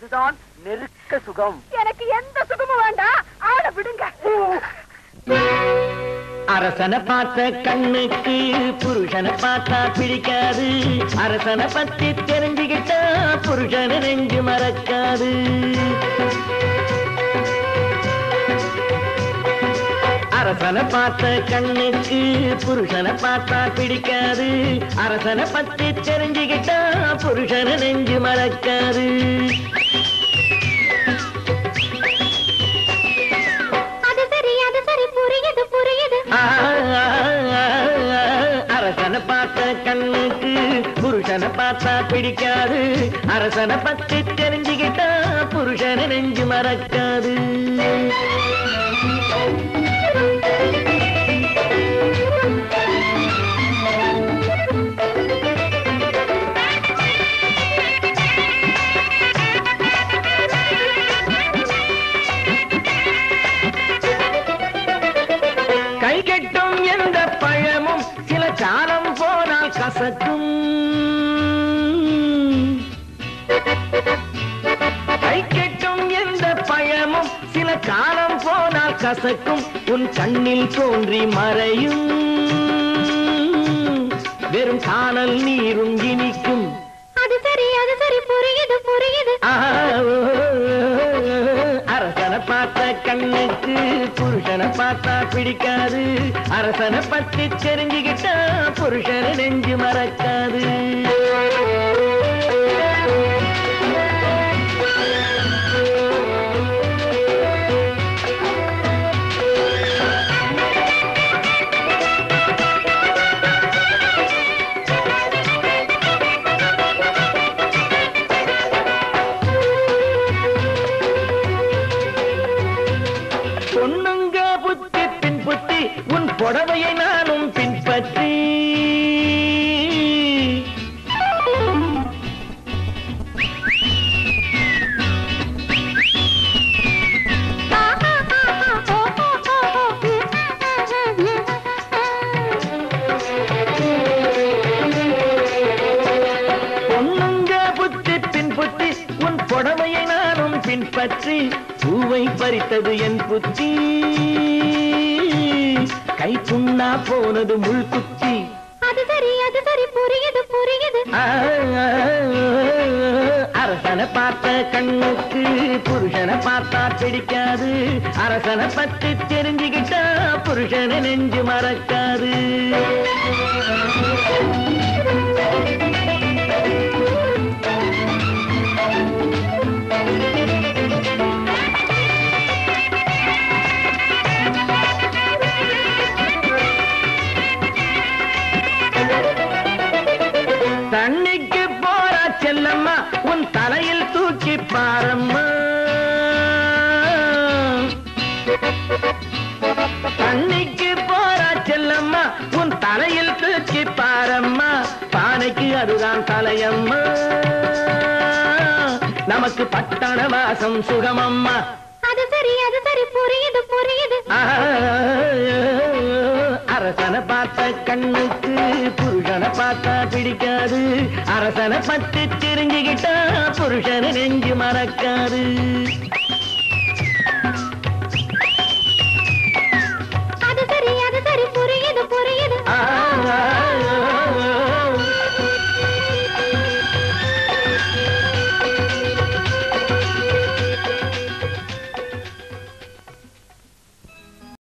அதுதான் நெருக்க சுகம் எனக்கு எந்த சுகமும் வேண்டாம் ஆள விடுங்க அரசனை பார்த்த கண்ணுக்கு புருஷனை பார்த்தா பிடிக்காது அரசனை பத்தி தெரிஞ்சுக்கிட்டா புருஷனை நெஞ்சு மறக்காது அரசனை பார்த்த கண்ணுக்கு புருஷனை பார்த்தா பிடிக்காது அரசனை பத்தி தெரிஞ்சுக்கிட்டா புருஷனை நெஞ்சு மறக்காது அது சரி அது சரி புரியுது புரியுது ஆ, ஆ, ஆ, ஆ, அரசனை பார்த்த கண்ணுக்கு புருஷனை பார்த்தா பிடிக்காது அரசனை பத்தி தெரிஞ்சுக்கிட்டா புருஷனை நெஞ்சு மறக்காது கை கெட்டும் எந்த பழமும் சில காலம் போனால் கசக்கும் கை கெட்டும் எந்த பழமும் சில காலம் போனால் கசக்கும் உன் கண்ணில் தோன்றி மறையும் வெறும் காணல் நீரும் இனிக்கும் அது சரி அது சரி புரியுது புரியுது ஆ, அரசனை பார்த்த கண்ணுக்கு புருஷனை பார்த்தா பிடிக்காது அரசனை பத்தி தெரிஞ்சுக்கிட்டா புருஷனை நெஞ்சு மறக்காது பொண்ணுங்க புத்தி பின் புத்தி உன் புடவையை நானும் பின்பற்றி பொண்ணுங்க புத்தி பின் புத்தி உன் புடவையை நானும் பின்பற்றி பூவை பறித்தது என் புத்தி கை புண்ணா போனது முள் குத்தி அது சரி அது சரி புரியுது புரியுது ஆ, அரசனை பார்த்த கண்ணுக்கு புருஷனை பார்த்தா பிடிக்காது அரசனை பத்தி தெரிஞ்சுக்கிட்டா புருஷனை நெஞ்சு மறக்காது தண்ணிக்கு போறா செல்லம்மா உன் தலையில் தூக்கி பாரம்மா தண்ணிக்கு போறா செல்லம்மா உன் தலையில் தூக்கி பாரம்மா பானைக்கு அதுதான் தலையம்மா நமக்கு பட்டண வாசம் சுகமம்மா அது சரி அது சரி புரியுது புரியுது ஆ, அரசனை பார்த்த கண்ணுக்கு புருஷனை பார்த்தா பிடிக்காது அரசனை பத்தி தெரிஞ்சுக்கிட்டா புருஷனை நெஞ்சு மறக்காது